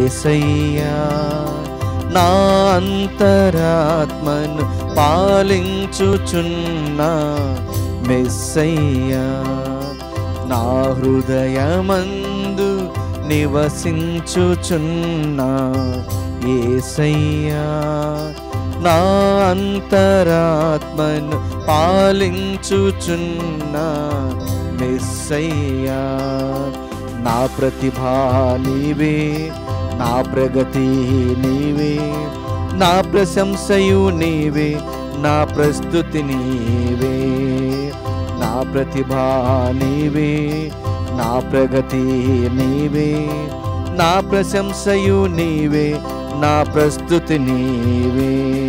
ఏసయ్యా నా అంతరాత్మను పాలించుచున్న మెస్సయ్యా నా హృదయమందు నివసించుచున్న ఏసయ్యా నా అంతరాత్మను పాలించుచున్న మెస్సయ్యా నా ప్రతిభ నీవే నా ప్రగతి నీవే నా ప్రశంసయు నీవే నా ప్రస్తుతి నీవే నా ప్రతిభ నీవే నా ప్రగతి నీవే నా ప్రశంసయు నీవే నా ప్రస్తుతి నీవే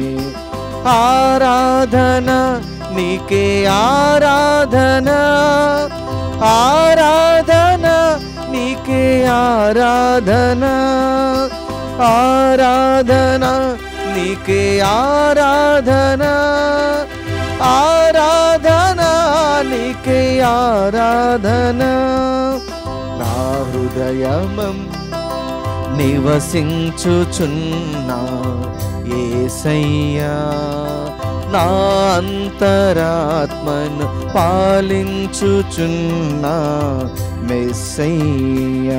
ఆరాధన నీకే ఆరాధన ఆరాధన నీకే ఆరాధన ఆరాధన నీకే ఆరాధన ఆరాధన నీకే ఆరాధన నా హృదయమం నివసించుచున్నా ఏసయ్యా నా అంతరాత్మను పాలించుచున్నా మెస్సయ్యా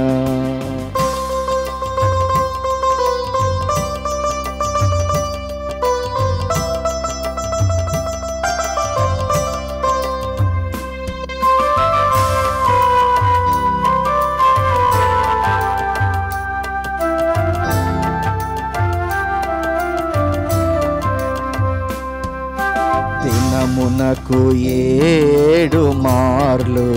దినమునకు ఏడు మార్లు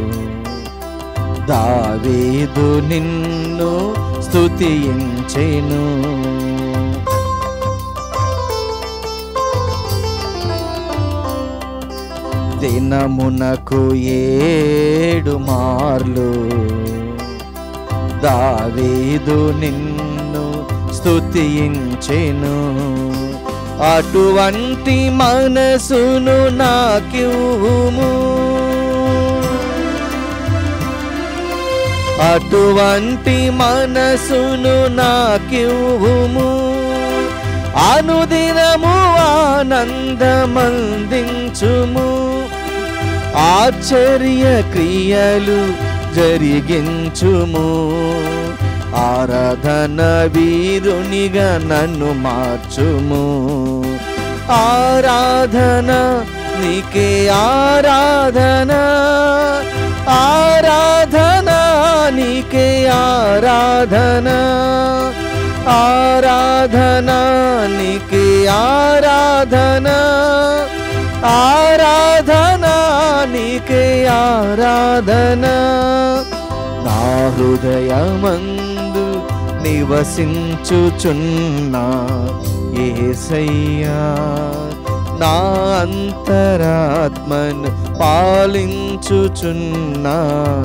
దావీదు నిన్ను స్తుతించెను దినమునకు ఏడు మార్లు దావీదు నిన్ను స్తుతించెను అటువంటి మనసును నాకివ్వుము అటువంటి మనసును నాకివ్వుము అనుదినము ఆనందమందించుము ఆశ్చర్య క్రియలు జరిగించుము ఆరాధన వీరునిగా నన్ను మార్చుము ఆరాధన నీకే ఆరాధన ఆరాధన నీకే ఆరాధన ఆరాధన నీకే ఆరాధన ఆరాధన నీకే ఆరాధన నా హృదయమందు నివసించుచున్నా ఏసయ్యా నా అంతరాత్మను పాలించుచున్నా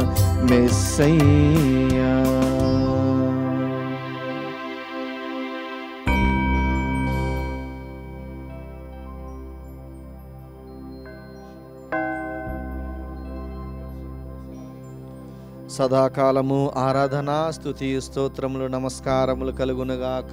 మెస్సయ్యా సదాకాలము ఆరాధన స్తుతి స్తోత్రములు నమస్కారములు కలుగునుగాక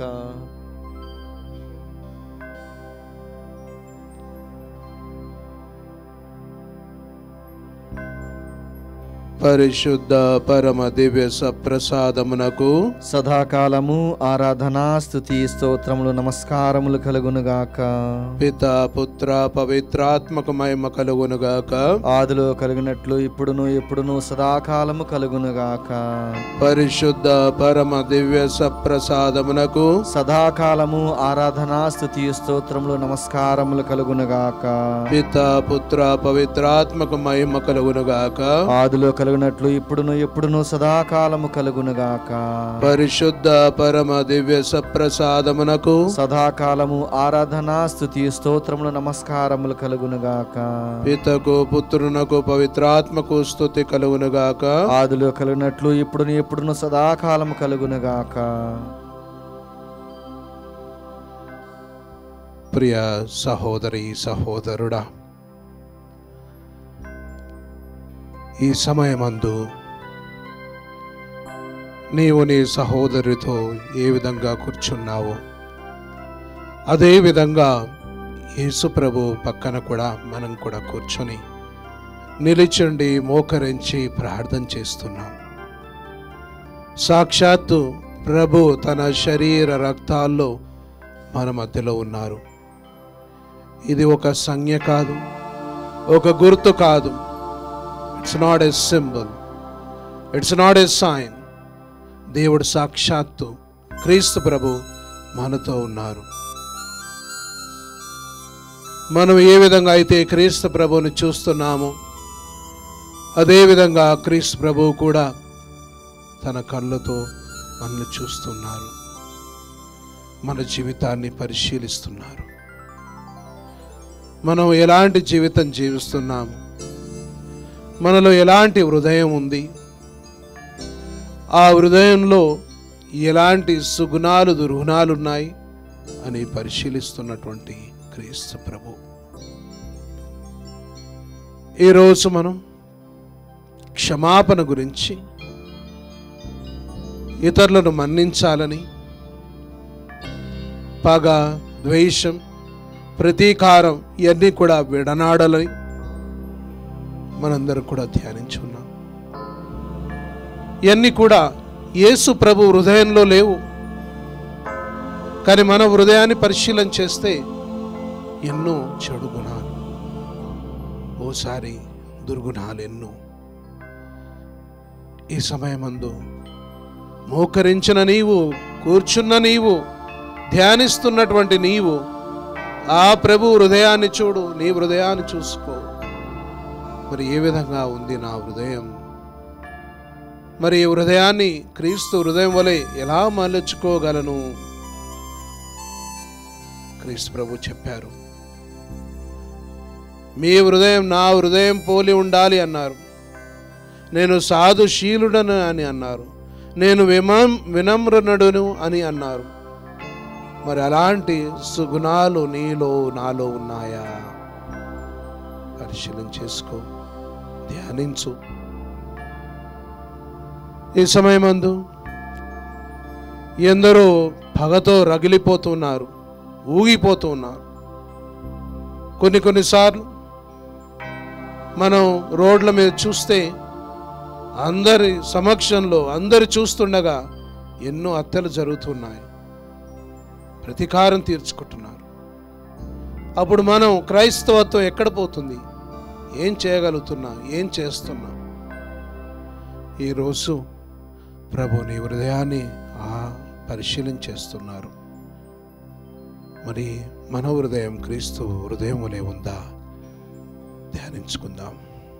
పరిశుద్ధ పరమ దివ్య సప్రసాదమునకు సదాకాలము ఆరాధన స్తుతి స్తోత్రములు నమస్కారములు కలుగునుగాక పిత పుత్ర పవిత్రాత్మక మహిమ కలుగునుగాక ఆదిలో కలిగినట్లు ఇప్పుడును ఎప్పుడును సదాకాలము కలుగునుగాక పరిశుద్ధ పరమ దివ్య సప్రసాదమునకు సదాకాలము ఆరాధన స్తుతి స్తోత్రములు నమస్కారములు కలుగునుగాక పిత పుత్ర పవిత్రాత్మక మహిమ కలుగునుగాక ఆదిలో కలిగినట్లు ఇప్పుడును ఎప్పుడును సదాకాలము కలుగునుగాక పరిశుద్ధ పరమ దివ్య సప్రసాదమునకు సదాకాలము ఆరాధన స్తుతి స్తోత్రములు నమస్కారములు కలుగునుగాక పితకు పుత్రునకు పవిత్రాత్మకు స్తుతి కలుగునుగాక ఆదిలో కలిగినట్లు ఇప్పుడును ఎప్పుడును సదాకాలము కలుగునుగాక ప్రియ సహోదరి సహోదరుడా ఈ సమయమందు నీవు నీ సహోదరితో ఏ విధంగా కూర్చున్నావో అదే విధంగా యేసు ప్రభు పక్కన కూడా మనం కూడా కూర్చొని నిలిచుండి మోకరించి ప్రార్థన చేస్తున్నాం సాక్షాత్తు ప్రభు తన శరీర రక్తాల్లో మన మధ్యలో ఉన్నారు ఇది ఒక సంజ్ఞ కాదు ఒక గుర్తు కాదు it's not a symbol it's not a sign దేవుడు సాక్షాత్తు క్రీస్తు ప్రభు మనతో ఉన్నారు మనం ఏ విధంగా అయితే క్రీస్తు ప్రభువుని చూస్తున్నామో అదేవిధంగా క్రీస్తు ప్రభువు కూడా తన కళ్ళతో మనల్ని చూస్తున్నారు మన జీవితాన్ని పరిశీలిస్తున్నారు మనం ఎలాంటి జీవితం జీవిస్తున్నాము మనలో ఎలాంటి హృదయం ఉంది ఆ హృదయంలో ఎలాంటి సుగుణాలు దుర్గుణాలు ఉన్నాయి అని పరిశీలిస్తున్నటువంటి క్రీస్తు ప్రభు ఈరోజు మనం క్షమాపణ గురించి ఇతరులను మన్నించాలని పగ ద్వేషం ప్రతీకారం ఇవన్నీ కూడా విడనాడాలని మనందరం కూడా ధ్యానించున్నాం ఇవన్నీ కూడా యేసు ప్రభు హృదయంలో లేవు కానీ మన హృదయాన్ని పరిశీలన చేస్తే ఎన్నో చెడు గుణాలు ఓసారి దుర్గుణాలు ఎన్నో ఈ సమయమందు మోకరించిన నీవు కూర్చున్న నీవు ధ్యానిస్తున్నటువంటి నీవు ఆ ప్రభు హృదయాన్ని చూడు నీ హృదయాన్ని చూసుకో మరి ఏ విధంగా ఉంది నా హృదయం మరి ఈ హృదయాన్ని క్రీస్తు హృదయం వలె ఎలా మలచుకోగలను క్రీస్తు ప్రభు చెప్పారు మీ హృదయం నా హృదయం పోలి ఉండాలి అన్నారు నేను సాధుశీలుడను అని అన్నారు నేను విమం వినమ్రనుడును అని అన్నారు మరి అలాంటి సుగుణాలు నీలో నాలో ఉన్నాయా పరిశీలన చేసుకో ధ్యానించు ఈ సమయమందు ఎందరో పగతో రగిలిపోతున్నారు ఊగిపోతున్నారు కొన్ని కొన్నిసార్లు మనం రోడ్ల మీద చూస్తే అందరి సమక్షంలో అందరు చూస్తుండగా ఎన్నో హత్యలు జరుగుతున్నాయి ప్రతీకారం తీర్చుకుంటున్నారు అప్పుడు మనం క్రైస్తవత్వం ఎక్కడ పోతుంది ఏం చేయగలుగుతున్నా ఏం చేస్తున్నా ఈరోజు ప్రభు నీ హృదయాన్ని ఆ పరిశీలన చేస్తున్నారు మరి మన హృదయం క్రీస్తు హృదయం వలె ఉందా ధ్యానించుకుందాం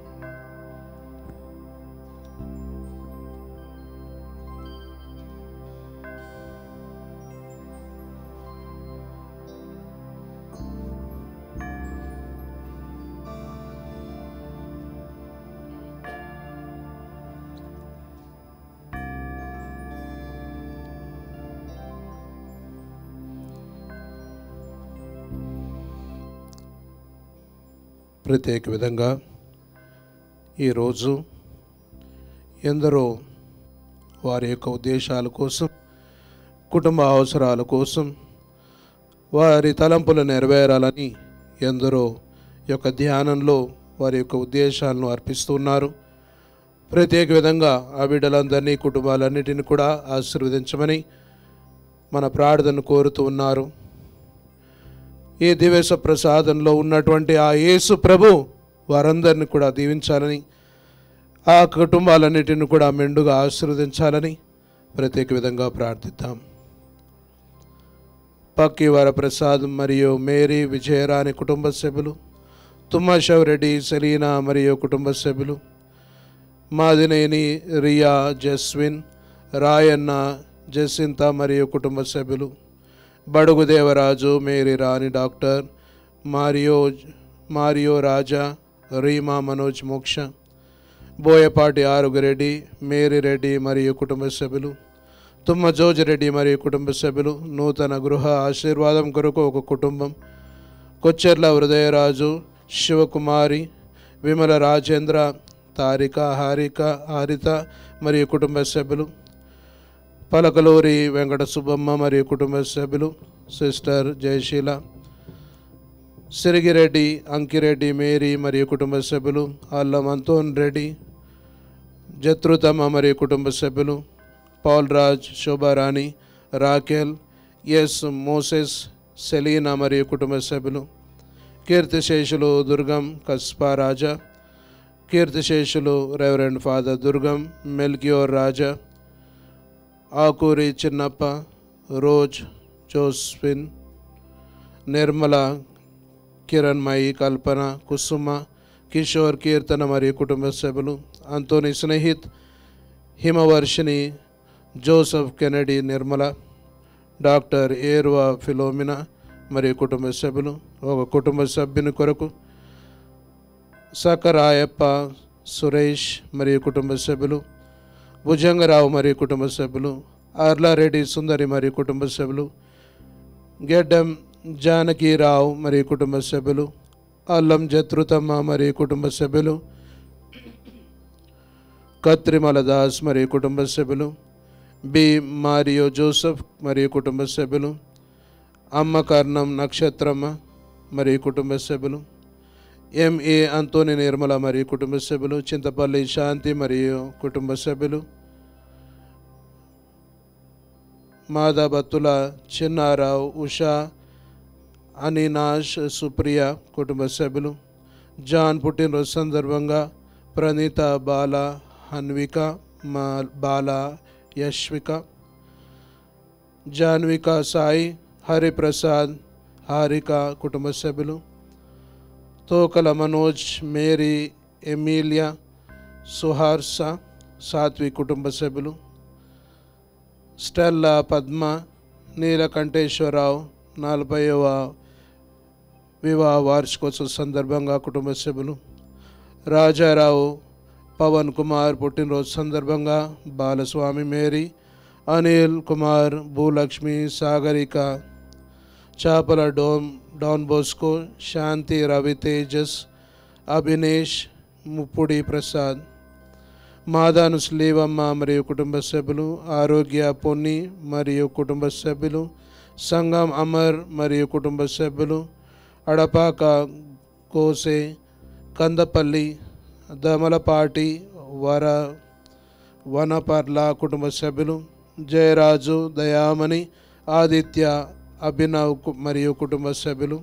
ప్రత్యేక విధంగా ఈరోజు ఎందరో వారి యొక్క ఉద్దేశాల కోసం కుటుంబ అవసరాల కోసం వారి తలంపులు నెరవేరాలని ఎందరో యొక్క ధ్యానంలో వారి యొక్క ఉద్దేశాలను అర్పిస్తున్నారు ప్రత్యేక విధంగా ఆ బిడ్డలందరినీ కుటుంబాలన్నిటిని కూడా ఆశీర్వదించమని మన ప్రార్థన కోరుతూ ఉన్నారు ఈ దివేశ ప్రసాదంలో ఉన్నటువంటి ఆ యేసు ప్రభు వారందరిని కూడా దీవించాలని ఆ కుటుంబాలన్నిటిని కూడా మెండుగా ఆశీర్వదించాలని ప్రత్యేక విధంగా ప్రార్థిద్దాం పక్కి వరప్రసాద్ మరియు మేరీ విజయరాణి కుటుంబ సభ్యులు తుమ్మశవరెడ్డి సెలీనా మరియు కుటుంబ సభ్యులు మాదినేని రియా జస్విన్ రాయన్న జసింత మరియు కుటుంబ సభ్యులు Badugu Devaraju Mary Rani doctor Mario Mario Raja Reema Manoj Moksha Boyapati ఆరుగురెడ్డి Mary Reddy మరియు కుటుంబ సభ్యులు తుమ్మ జోజిరెడ్డి మరియు కుటుంబ సభ్యులు నూతన గృహ ఆశీర్వాదం కొరకు ఒక కుటుంబం కొచ్చెర్ల హృదయరాజు శివకుమారి విమల రాజేంద్ర తారిక హారిక హారిత మరియు కుటుంబ సభ్యులు పలకలూరి వెంకట సుబ్బమ్మ మరియు కుటుంబ సభ్యులు సిస్టర్ జయశీల సిరిగిరెడ్డి అంకిరెడ్డి మేరీ మరియు కుటుంబ సభ్యులు అల్లం అంతోన్ రెడ్డి జత్రుతమ్మ మరియు కుటుంబ సభ్యులు Paul Raj Shobharani Rakel S Moses Selina మరియు కుటుంబ సభ్యులు కీర్తిశేషులు దుర్గం కస్పా రాజా కీర్తిశేషులు reverend father Durgam Melchior Raja Akuri Chinnappa Rose Joswin Nirmala Kiranmayi Kalpana Kusuma Kishore Keerthana మరియు కుటుంబ సభ్యులు Antony Snehith Himavarshini Joseph Kennedy Nirmala doctor Erva Philomina మరియు కుటుంబ సభ్యులు ఒక కుటుంబ సభ్యుని కొరకు సకరాయప్ప సురేష్ మరియు కుటుంబ సభ్యులు భుజంగరావు మరియు కుటుంబ సభ్యులు ఆర్లారెడ్డి సుందరి మరియు కుటుంబ సభ్యులు గెడ్డం జానకీరావు మరియు కుటుంబ సభ్యులు అల్లం జత్రుతమ్మ మరియు కుటుంబ సభ్యులు కత్రిమల దాస్ మరియు కుటుంబ సభ్యులు బి మారియో జోసఫ్ మరియు కుటుంబ సభ్యులు అమ్మ కర్ణం నక్షత్రమ్మ మరియు కుటుంబ సభ్యులు ఎంఏ అంతోని నిర్మల మరియు కుటుంబ సభ్యులు చింతపల్లి శాంతి మరియు కుటుంబ సభ్యులు మాధబత్తుల చిన్నారావు ఉషా అనినాష్ సుప్రియ కుటుంబ సభ్యులు జాన్ పుట్టినరోజు సందర్భంగా ప్రణీత బాల హన్విక మా బాల యశ్విక జాన్విక సాయి హరిప్రసాద్ హారిక కుటుంబ సభ్యులు తోకల మనోజ్ మేరీ ఎమీలియా సుహార్స సాత్వి కుటుంబ సభ్యులు స్టెల్లా పద్మ నీలకంఠేశ్వరరావు నలభైవ వివాహ వార్షికోత్సవ సందర్భంగా కుటుంబ సభ్యులు రాజారావు పవన్ కుమార్ పుట్టినరోజు సందర్భంగా బాలస్వామి మేరీ అనిల్ కుమార్ భూలక్ష్మి సాగరిక చేపల డోన్ డాన్ బోస్కో శాంతి రవి తేజస్ అభినేష్ ముప్పుడి ప్రసాద్ మాదాను స్లీవమ్మ మరియు కుటుంబ సభ్యులు ఆరోగ్య పొన్ని మరియు కుటుంబ సభ్యులు సంగం అమర్ మరియు కుటుంబ సభ్యులు అడపాక కోసే కందపల్లి దమలపాటి వర వనపర్ల కుటుంబ సభ్యులు జయరాజు దయామణి ఆదిత్య అభినవ్ కు- మరియు కుటుంబ సభ్యులు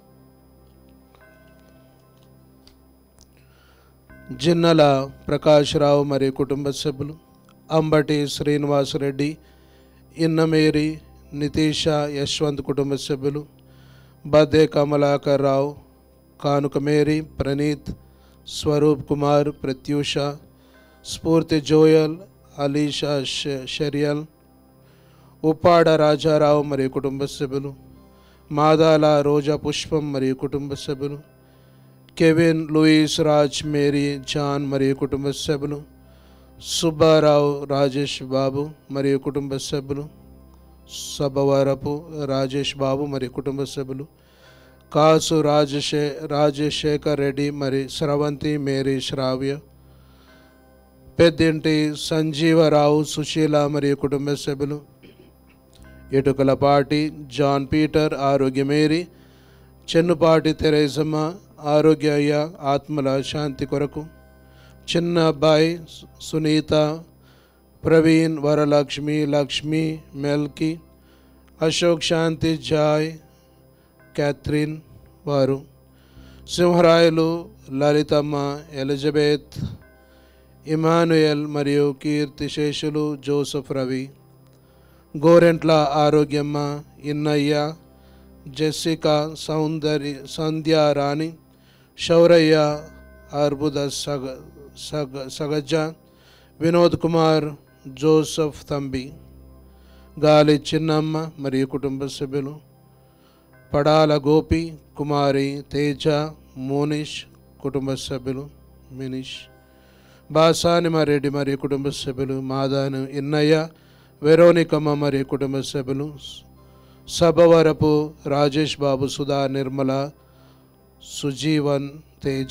జిన్నల ప్రకాశ్రావు మరియు కుటుంబ సభ్యులు అంబటి శ్రీనివాసరెడ్డి ఇన్నమేరి నితీష యశ్వంత్ కుటుంబ సభ్యులు బద్దే కమలాకర్ రావు కానుక మేరీ ప్రణీత్ స్వరూప్ కుమార్ ప్రత్యూష స్ఫూర్తి జోయల్ అలీషా ష- షరియల్ ఉప్పాడ రాజారావు మరియు కుటుంబ సభ్యులు మాదాల రోజా పుష్పం మరియు కుటుంబ సభ్యులు Kevin Louis Raj Mary John మరియు కుటుంబ సభ్యులు సుబ్బారావు రాజేష్ బాబు మరియు కుటుంబ సభ్యులు సభవరపు రాజేష్ బాబు మరియు కుటుంబ సభ్యులు కాసు రాజశే రాజశేఖర్ రెడ్డి మరి స్రవంతి మేరీ శ్రావ్య పెద్దింటి సంజీవరావు సుశీల మరియు కుటుంబ సభ్యులు Itukalapati John Peter Arogya Mary Chennupati Theresamma Arogya Ayya ఆత్మల శాంతి కొరకు చిన్న అబ్బాయి సు- సునీత ప్రవీణ్ వరలక్ష్మి లక్ష్మి మెల్కి అశోక్ శాంతి జాయ్ క్యాథరిన్ వారు సింహరాయలు లలితమ్మ ఎలిజబెత్ ఇమానుయల్ మరియు కీర్తిశేషులు జోసఫ్ రవి గోరెంట్ల ఆరోగ్యమ్మ ఇన్నయ్య జెస్సికా సౌందర్య సంధ్యారాణి శౌరయ్య అర్బుద సగ సగ సగజ వినోద్ కుమార్ జోసఫ్ తంబి గాలి చిన్నమ్మ మరియు కుటుంబ సభ్యులు పడాల గోపి కుమారి తేజ మోనిష్ కుటుంబ సభ్యులు మినిష్ బాసానిమారెడ్డి మరియు కుటుంబ సభ్యులు మాదాను ఇన్నయ్య వెరోనికమ్మ మరియు కుటుంబ సభ్యులు సభవరపు రాజేష్ బాబు సుధా నిర్మల సుజీవన్ తేజ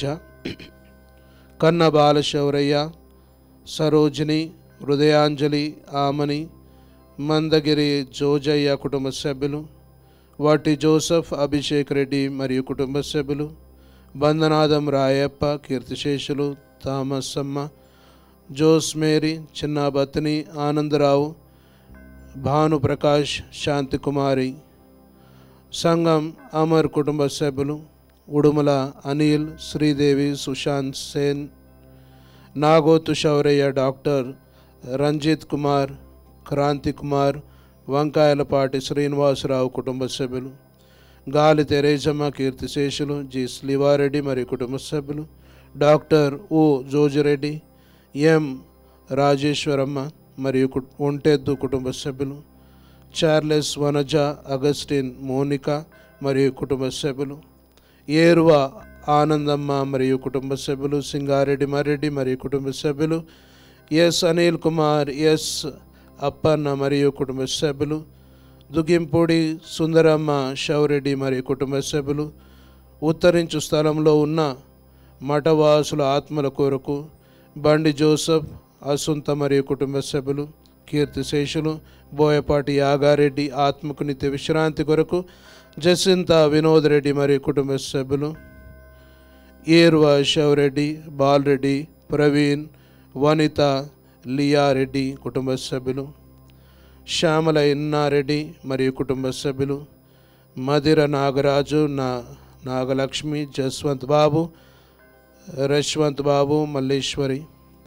కన్న బాలశౌరయ్య సరోజిని హృదయాంజలి ఆమని మందగిరి జోజయ్య కుటుంబ సభ్యులు వాటి జోసఫ్ అభిషేక్ రెడ్డి మరియు కుటుంబ సభ్యులు బందనాదం రాయప్ప కీర్తిశేషులు థామసమ్మ జోస్ మేరీ చిన్న బత్ని ఆనందరావు భానుప్రకాష్ శాంతికుమారి సంఘం అమర్ కుటుంబ సభ్యులు ఉడుమల అనిల్ శ్రీదేవి సుశాంత్ సేన్ నాగోతు శౌరయ్య డాక్టర్ రంజిత్ కుమార్ క్రాంతి కుమార్ వంకాయలపాటి శ్రీనివాసరావు కుటుంబ సభ్యులు గాలి తెరేజమ్మ కీర్తిశేషులు జి శ్రీవారెడ్డి మరియు కుటుంబ సభ్యులు doctor O Jojireddy M Rajeswaramma మరియు కు- ఒంటెద్దు కుటుంబ సభ్యులు చార్లెస్ వనజ అగస్టిన్ మోనిక మరియు కుటుంబ సభ్యులు ఏరువ ఆనందమ్మ మరియు కుటుంబ సభ్యులు సింగారెడ్డి మరెడ్డి మరియు కుటుంబ సభ్యులు ఎస్ అనిల్ కుమార్ ఎస్ అప్పన్న మరియు కుటుంబ సభ్యులు దుగింపూడి సుందరమ్మ షౌరెడ్డి మరియు కుటుంబ సభ్యులు ఉత్తరించు స్థలంలో ఉన్న మఠవాసుల ఆత్మల కొరకు బండి జోసఫ్ అసుంత మరియు కుటుంబ సభ్యులు కీర్తిశేషులు బోయపాటి యాగారెడ్డి ఆత్మకు నిత్య విశ్రాంతి కొరకు జసింత వినోద్ రెడ్డి మరియు కుటుంబ సభ్యులు ఏర్వ శివరెడ్డి బాలరెడ్డి ప్రవీణ్ వనిత లియారెడ్డి కుటుంబ సభ్యులు శ్యామల ఇన్నారెడ్డి మరియు కుటుంబ సభ్యులు మధిర నాగరాజు నా నాగలక్ష్మి జస్వంత్ బాబు రశ్వంత్ బాబు మల్లేశ్వరి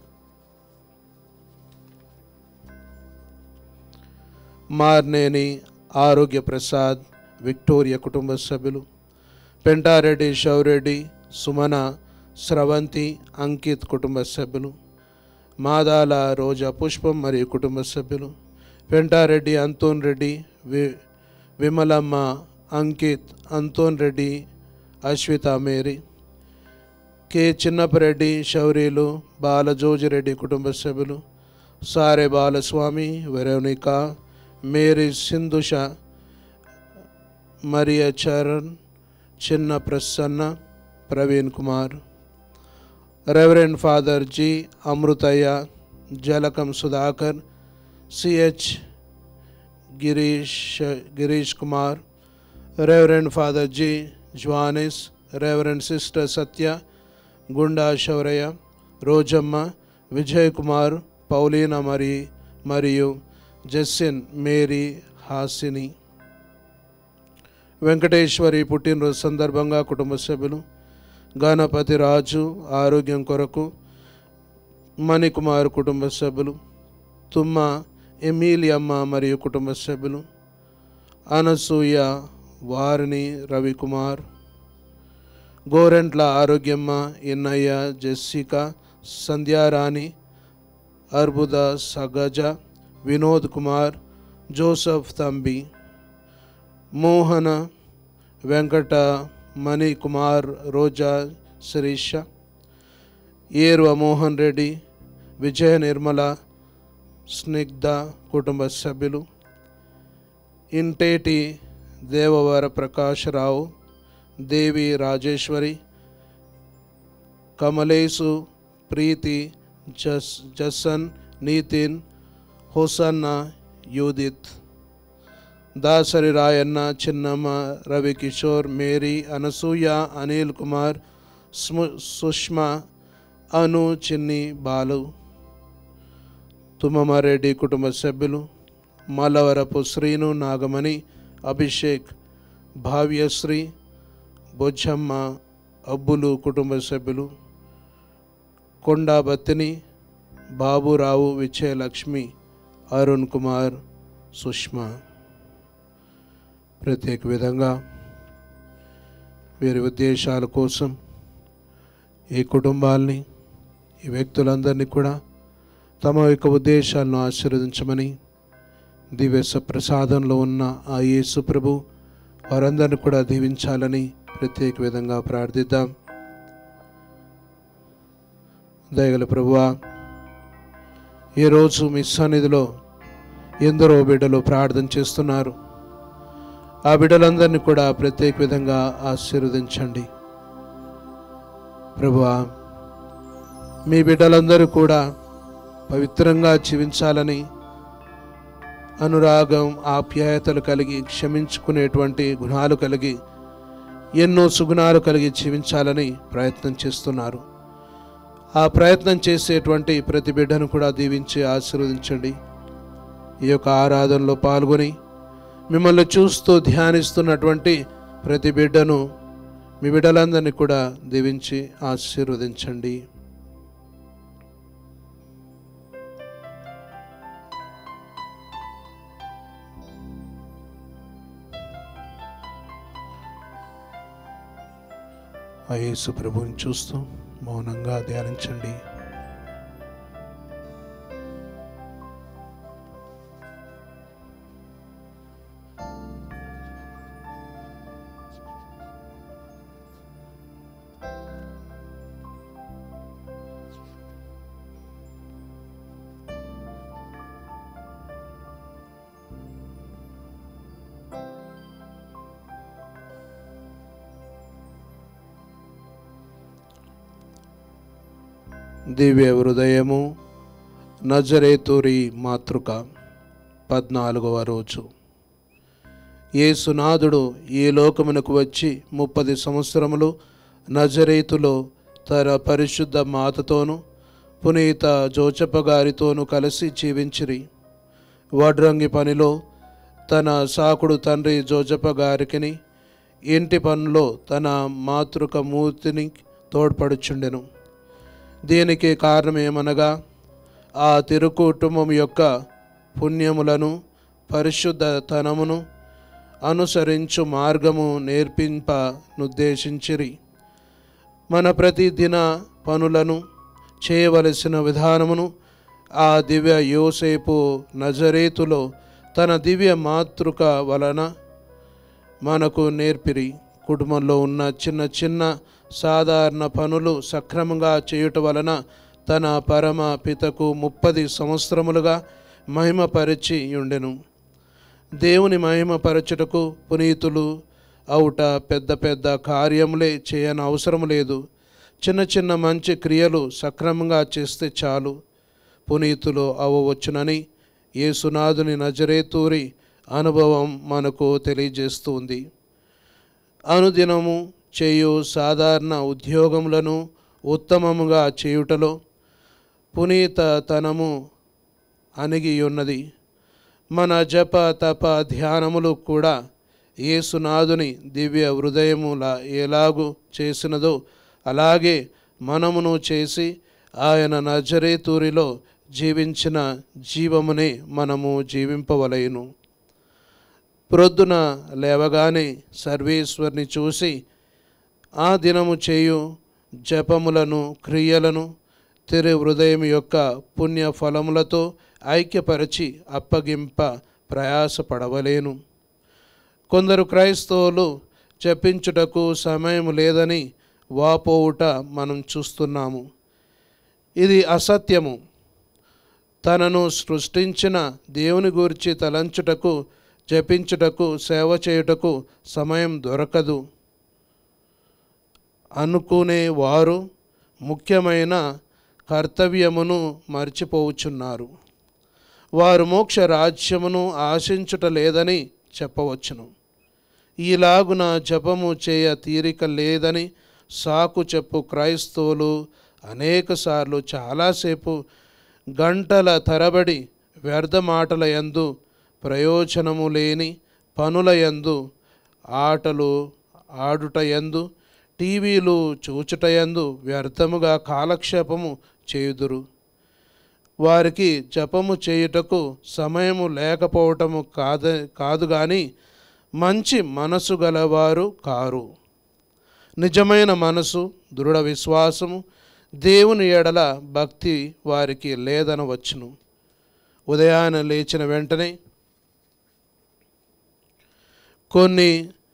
మార్నేని ఆరోగ్య ప్రసాద్ విక్టోరియా కుటుంబ సభ్యులు పెంటారెడ్డి షౌరెడ్డి సుమన స్రవంతి అంకిత్ కుటుంబ సభ్యులు మాదాల రోజా పుష్పం మరియు కుటుంబ సభ్యులు Pentareddy Anton Reddy V Vimalamma Ankith Anton Reddy Ashwitha Mary K Chinnapareddy Shourilu Balajojireddy కుటుంబ సభ్యులు సారే Balaswamy Veronica Mary Sindhusha Mariya Charan Chinna Prasanna Praveen Kumar reverend father G Amruthaiah Jalakam Sudhakar CH Girish Girish Kumar reverend father G Juanis reverend sister Satya Gunda Shouraiah రోజమ్మ Vijay Kumar పౌలీన మరి మరియు జస్సిన్ మేరీ హాసిని వెంకటేశ్వరి పుట్టినరోజు సందర్భంగా కుటుంబ సభ్యులు గణపతి రాజు ఆరోగ్యం కొరకు మణికుమార్ కుటుంబ సభ్యులు తుమ్మ ఎమీలియమ్మ మరియు కుటుంబ సభ్యులు అనసూయ వారిని రవికుమార్ గోరెంట్ల ఆరోగ్యమ్మ ఎన్నయ్య జెస్సిక సంధ్యారాణి అర్బుద సగజ వినోద్ కుమార్ జోసఫ్ తంబి మోహన వెంకట మణి కుమార్ రోజా శిరీష ఏరువ మోహన్ రెడ్డి విజయ నిర్మల స్నిగ్ధ కుటుంబ సభ్యులు ఇంటేటి దేవవర ప్రకాశరావు దేవి రాజేశ్వరి కమలేసు ప్రీతి జస్ Jason Nithin Hosanna Yudith Dasari Rayanna Chinnamma Ravikishore Mary Anasuya Anil Kumar స్ము- సుష్మా అను చిన్ని బాలు తుమ్మమారెడ్డి కుటుంబ సభ్యులు మలవరపు శ్రీను నాగమణి అభిషేక్ భావ్యశ్రీ బొజ్జమ్మ అబ్బులు కుటుంబ సభ్యులు కొండాబత్తిని బాబురావు విజయలక్ష్మి అరుణ్ కుమార్ సుష్మా ప్రత్యేక విధంగా వీరి ఉద్దేశాల కోసం ఈ కుటుంబాల్ని ఈ వ్యక్తులందరినీ కూడా తమ యొక్క ఉద్దేశాలను ఆశీర్వదించమని దివ్య ప్రసాదంలో ఉన్న ఆ యేసు ప్రభు వారందరిని కూడా దీవించాలని ప్రత్యేక విధంగా ప్రార్థిద్దాం దయగల ప్రభువా ఈరోజు మీ సన్నిధిలో ఎందరో బిడ్డలు ప్రార్థన చేస్తున్నారు ఆ బిడ్డలందరినీ కూడా ప్రత్యేక విధంగా ఆశీర్వదించండి ప్రభువా మీ బిడ్డలందరూ కూడా పవిత్రంగా జీవించాలని అనురాగం ఆప్యాయతలు కలిగి క్షమించుకునేటువంటి గుణాలు కలిగి ఎన్నో సుగుణాలు కలిగి జీవించాలని ప్రయత్నం చేస్తున్నారు ఆ ప్రయత్నం చేసేటువంటి ప్రతి బిడ్డను కూడా దీవించి ఆశీర్వదించండి ఈ యొక్క ఆరాధనలో పాల్గొని మిమ్మల్ని చూస్తూ ధ్యానిస్తున్నటువంటి ప్రతి బిడ్డను మీ బిడ్డలందరినీ కూడా దీవించి ఆశీర్వదించండి ఆ యేసు ప్రభువుని చూస్తూ మౌనంగా ధ్యానించండి దివ్య హృదయము నజరేతురి మాతృక పద్నాలుగవ రోజు యేసునాథుడు ఈ లోకమునకు వచ్చి ముప్పది సంవత్సరములు నజరేతులో తన పరిశుద్ధ మాతతోనూ పునీత జోచప్ప గారితోనూ కలిసి జీవించిరి వడ్రంగి పనిలో తన సాకుడు తండ్రి జోజప్ప గారికిని ఇంటి పనిలో తన మాతృక మూర్తిని తోడ్పడుచుండెను దీనికి కారణమేమనగా ఆ తిరు కుటుంబం యొక్క పుణ్యములను పరిశుద్ధతనమును అనుసరించు మార్గము నేర్పింప నుద్దేశించిరి మన ప్రతిదిన పనులను చేయవలసిన విధానమును ఆ దివ్య యోసేపు నజరేతులో తన దివ్య మాతృక వలన మనకు నేర్పిరి కుటుంబంలో ఉన్న చిన్న చిన్న సాధారణ పనులు సక్రమంగా చేయుట వలన తన పరమ పితకు ముప్పది సంవత్సరములుగా మహిమపరిచి ఉండెను దేవుని మహిమపరచుటకు పునీతులు అవుట పెద్ద పెద్ద కార్యములే చేయని అవసరం లేదు చిన్న చిన్న మంచి క్రియలు సక్రమంగా చేస్తే చాలు పునీతులు అవ్వవచ్చునని యేసునాథుని నజరేతూరి అనుభవం మనకు తెలియజేస్తుంది అనుదినము చేయు సాధారణ ఉద్యోగములను ఉత్తమముగా చేయుటలో పునీతతనము అణిగి ఉన్నది మన జప తప ధ్యానములు కూడా యేసునాథుని దివ్య హృదయముల ఎలాగు చేసినదో అలాగే మనమును చేసి ఆయన నజరేతూరిలో జీవించిన జీవమునే మనము జీవింపవలయును ప్రొద్దున లేవగానే సర్వేశ్వరిని చూసి ఆ దినము చేయు జపములను క్రియలను తిరు హృదయం యొక్క పుణ్య ఫలములతో ఐక్యపరచి అప్పగింప ప్రయాసపడవలేను కొందరు క్రైస్తవులు జపించుటకు సమయం లేదని వాపోవుట మనం చూస్తున్నాము ఇది అసత్యము తనను సృష్టించిన దేవుని గురించి తలంచుటకు జపించుటకు సేవ చేయుటకు సమయం దొరకదు అనుకునే వారు ముఖ్యమైన కర్తవ్యమును మర్చిపోవచ్చున్నారు వారు మోక్ష రాజ్యమును ఆశించుట లేదని చెప్పవచ్చును ఈలాగున జపము చేయ తీరిక లేదని సాకు చెప్పు క్రైస్తవులు అనేకసార్లు చాలాసేపు గంటల తరబడి వ్యర్థ మాటల యందు ప్రయోజనము లేని పనుల యందు ఆటలు ఆడుట యందు టీవీలు చూచుటయందు వ్యర్థముగా కాలక్షేపము చేయుదురు వారికి జపము చేయుటకు సమయము లేకపోవటము కాద కాదు కానీ మంచి మనసు గలవారు కారు నిజమైన మనసు దృఢ విశ్వాసము దేవుని ఎడల భక్తి వారికి లేదనవచ్చును ఉదయాన లేచిన వెంటనే కొన్ని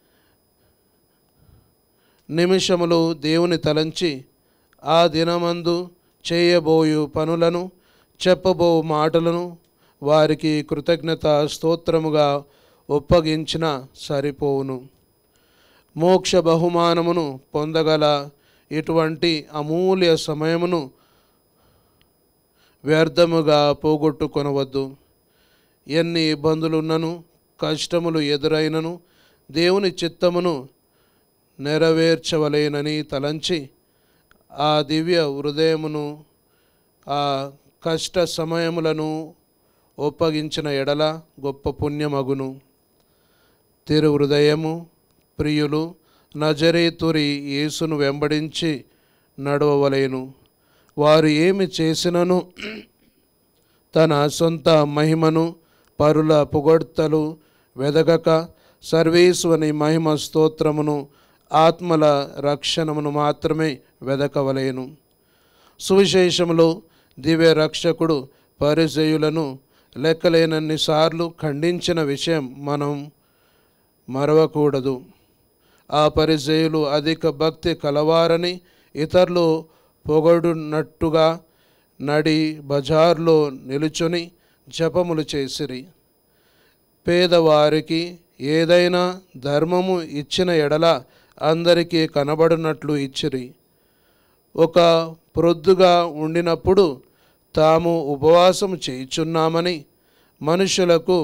నిమిషములు దేవుని తలంచి ఆ దినమందు చేయబోయు పనులను చెప్పబో మాటలను వారికి కృతజ్ఞత స్తోత్రముగా ఒప్పగించిన సరిపోవును మోక్ష బహుమానమును పొందగల ఇటువంటి అమూల్య సమయమును వ్యర్థముగా పోగొట్టుకొనవద్దు ఎన్ని ఇబ్బందులున్నను కష్టములు ఎదురైనను దేవుని చిత్తమును నెరవేర్చవలేనని తలంచి ఆ దివ్య హృదయమును ఆ కష్ట సమయములను ఒప్పగించిన ఎడల గొప్ప పుణ్యమగును తిరు హృదయము ప్రియులు నజరేతురి యేసును వెంబడించి నడవవలేను వారు ఏమి చేసినను తన సొంత మహిమను పరుల పొగడ్తలు వెదగక సర్వేశ్వని మహిమ స్తోత్రమును ఆత్మల రక్షణమును మాత్రమే వెదకవలేను సువిశేషములో దివ్య రక్షకుడు పరిచయులను లెక్కలేనన్నిసార్లు ఖండించిన విషయం మనం మరవకూడదు ఆ పరిచయులు అధిక భక్తి కలవారని ఇతరులు పొగడునట్టుగా నడి బజార్లో నిలుచుని జపములు చేసిరి పేదవారికి ఏదైనా ధర్మము ఇచ్చిన ఎడల అందరికీ కనబడినట్లు ఇచ్చిరి ఒక ప్రొద్దుగా ఉండినప్పుడు తాము ఉపవాసం చేయుచున్నామని మనుషులకు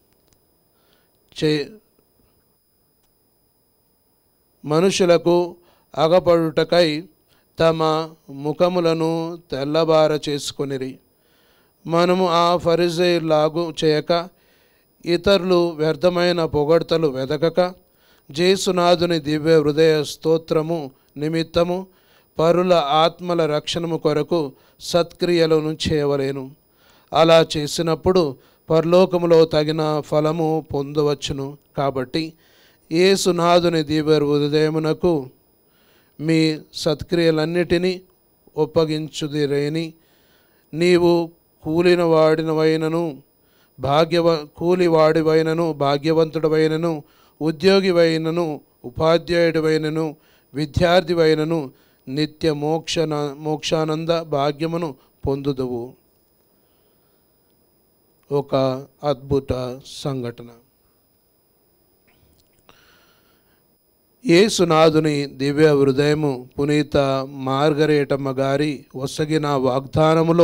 చే మనుషులకు అగపడుటకై తమ ముఖములను తెల్లబార చేసుకొనిరి మనము ఆ ఫరిజేలాగు చేయక ఇతరులు వ్యర్థమైన పొగడ్తలు వెదకక జేసునాథుని దివ్య హృదయ స్తోత్రము నిమిత్తము పరుల ఆత్మల రక్షణము కొరకు సత్క్రియలను చేయవలేను అలా చేసినప్పుడు పరలోకములో తగిన ఫలము పొందవచ్చును కాబట్టి ఏసునాథుని దివ్య హృదయమునకు మీ సత్క్రియలన్నిటినీ ఒప్పగించుదిరేని నీవు కూలిన వాడినవైనను భాగ్యవ కూలివాడివైనను భాగ్యవంతుడవైనను ఉద్యోగివైనను ఉపాధ్యాయుడివైనను విద్యార్థివైనను నిత్య మోక్షన మోక్షానంద భాగ్యమును పొందుదువు ఒక అద్భుత సంఘటన యేసునాథుని దివ్య హృదయము పునీత మార్గరేటమ్మ గారి వసగిన వాగ్దానములో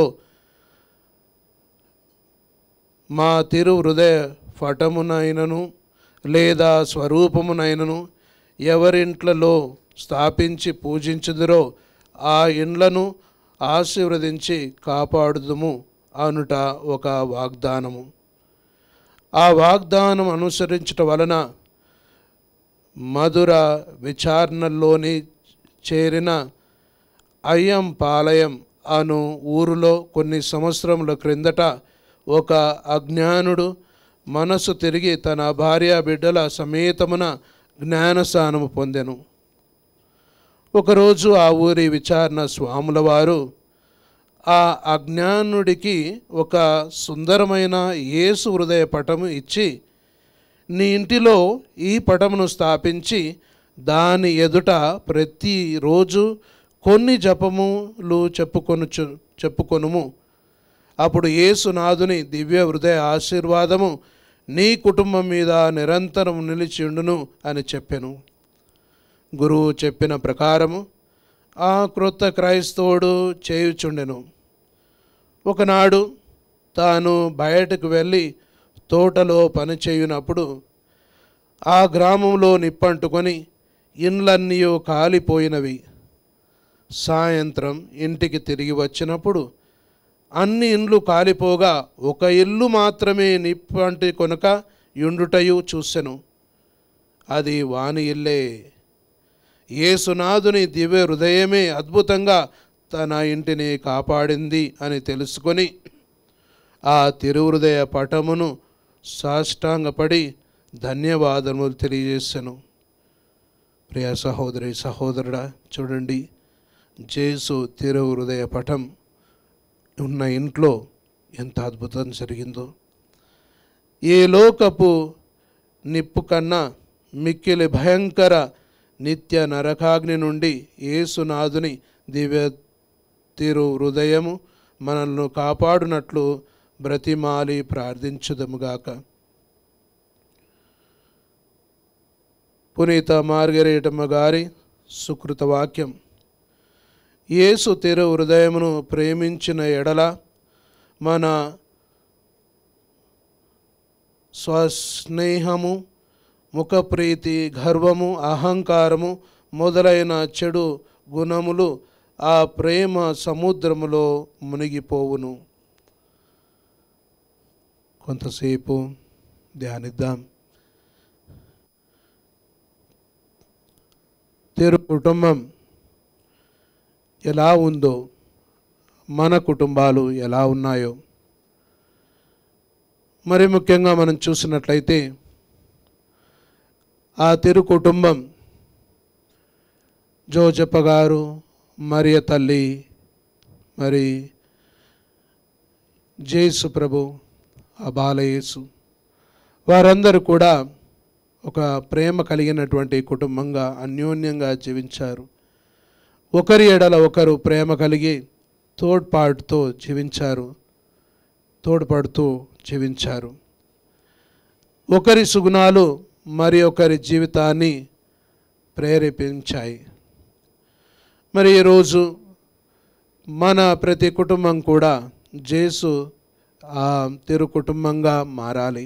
మా తిరు హృదయ పటమునైనను లేదా స్వరూపమునైనను ఎవరింట్లలో స్థాపించి పూజించుదురో ఆ ఇండ్లను ఆశీర్వదించి కాపాడుదుము అనుట ఒక వాగ్దానము ఆ వాగ్దానం అనుసరించటం వలన మధుర విచారణలోని చేరిన అయ్యం పాలయం అను ఊరిలో కొన్ని సంవత్సరముల క్రిందట ఒక అజ్ఞానుడు మనసు తిరిగి తన భార్య బిడ్డల సమేతమున జ్ఞానస్థానము పొందెను ఒకరోజు ఆ ఊరి విచారణ స్వాముల వారు ఆ అజ్ఞానుడికి ఒక సుందరమైన యేసు హృదయ పటము ఇచ్చి నీ ఇంటిలో ఈ పటమును స్థాపించి దాని ఎదుట ప్రతిరోజు కొన్ని జపములు చెప్పుకొనుచు చెప్పుకొనుము అప్పుడు యేసునాథుని దివ్య హృదయ ఆశీర్వాదము నీ కుటుంబం మీద నిరంతరం నిలిచిండును అని చెప్పెను గురువు చెప్పిన ప్రకారము ఆ క్రొత్త క్రైస్తవుడు చేయుచుండెను ఒకనాడు తాను బయటకు వెళ్ళి తోటలో పని చేయునప్పుడు ఆ గ్రామంలో నిప్పంటుకొని ఇండ్లన్నీ కాలిపోయినవి సాయంత్రం ఇంటికి తిరిగి వచ్చినప్పుడు అన్ని ఇండ్లు కాలిపోగా ఒక ఇల్లు మాత్రమే నిప్పంటి కొనక యుండుటయు చూసెను అది వాని ఇల్లే యేసునాథుని దివ్య హృదయమే అద్భుతంగా తన ఇంటిని కాపాడింది అని తెలుసుకొని ఆ తిరుహృదయ పటమును సాష్టాంగపడి ధన్యవాదములు తెలియజేశాను ప్రియ సహోదరి సహోదరుడా చూడండి జేసు తిరు హృదయ పటం ఉన్న ఇంట్లో ఎంత అద్భుతం జరిగిందో ఏ లోకపు నిప్పు కన్నా మిక్కిలి భయంకర నిత్య నరకాగ్ని నుండి యేసునాథుని దివ్య తిరు హృదయము మనల్ని కాపాడునట్లు బ్రతిమాలి ప్రార్థించుదముగాక పునీత మార్గరేటమ్మ గారి సుకృత వాక్యం యేసు తిరు హృదయమును ప్రేమించిన ఎడల మన స్వస్నేహము ముఖప్రీతి గర్వము అహంకారము మొదలైన చెడు గుణములు ఆ ప్రేమ సముద్రములో మునిగిపోవును కొంతసేపు ధ్యానిద్దాం తెరు కుటుంబం ఎలా ఉందో మన కుటుంబాలు ఎలా ఉన్నాయో మరి ముఖ్యంగా మనం చూసినట్లయితే ఆ తిరు కుటుంబం జోజప్ప గారు మరియ తల్లి మరి జేసు ప్రభు ఆ బాలయేసు వారందరూ కూడా ఒక ప్రేమ కలిగినటువంటి కుటుంబంగా అన్యోన్యంగా జీవించారు ఒకరి ఎడల ఒకరు ప్రేమ కలిగి తోడ్పాటుతో జీవించారు తోడ్పడుతూ జీవించారు ఒకరి సుగుణాలు మరి ఒకరి జీవితాన్ని ప్రేరేపించాయి మరి ఈరోజు మన ప్రతి కుటుంబం కూడా జేసు ఆ తిరు కుటుంబంగా మారాలి